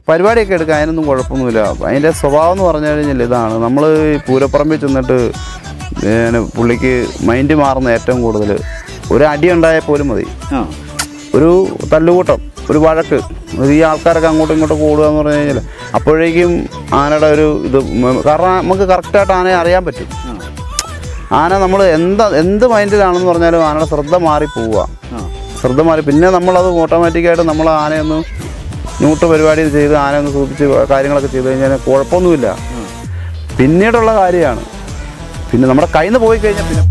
പരിപാടിയൊക്കെ എടുക്കാൻ അതിനൊന്നും കുഴപ്പമൊന്നുമില്ല അതിൻ്റെ സ്വഭാവം എന്ന് പറഞ്ഞു കഴിഞ്ഞാൽ ഇതാണ് നമ്മൾ പൂരപ്പറമ്പിൽ ചെന്നിട്ട് പിന്നെ പുള്ളിക്ക് മൈൻഡ് മാറുന്ന ഏറ്റവും കൂടുതൽ ഒരു അടി ഉണ്ടായാൽ പോലും മതി ആ ഒരു തല്ലുകൂട്ടം ഒരു വഴക്ക് ഒരു ഈ ആൾക്കാരൊക്കെ അങ്ങോട്ടും ഇങ്ങോട്ടും കൂടുക എന്ന് പറഞ്ഞു കഴിഞ്ഞാൽ അപ്പോഴേക്കും ആനയുടെ ഒരു ഇത് മ- കാരണം നമുക്ക് കറക്റ്റായിട്ട് ആനയെ അറിയാൻ പറ്റും ആന നമ്മൾ എന്താ എന്ത് മൈൻഡിലാണെന്ന് പറഞ്ഞാലും ആനയുടെ ശ്രദ്ധ മാറി പോവുക ആ ശ്രദ്ധ മാറി പിന്നെ നമ്മളത് ഓട്ടോമാറ്റിക്കായിട്ട് നമ്മൾ ആനയൊന്ന് ന്യൂട്ട് പരിപാടി ചെയ്ത് ആന ഒന്ന് സൂചിപ്പിച്ച് കാര്യങ്ങളൊക്കെ ചെയ്ത് കഴിഞ്ഞാൽ കുഴപ്പമൊന്നുമില്ല പിന്നീടുള്ള കാര്യമാണ് പിന്നെ നമ്മുടെ കയ്യിൽ നിന്ന് പോയി കഴിഞ്ഞാൽ പിന്നെ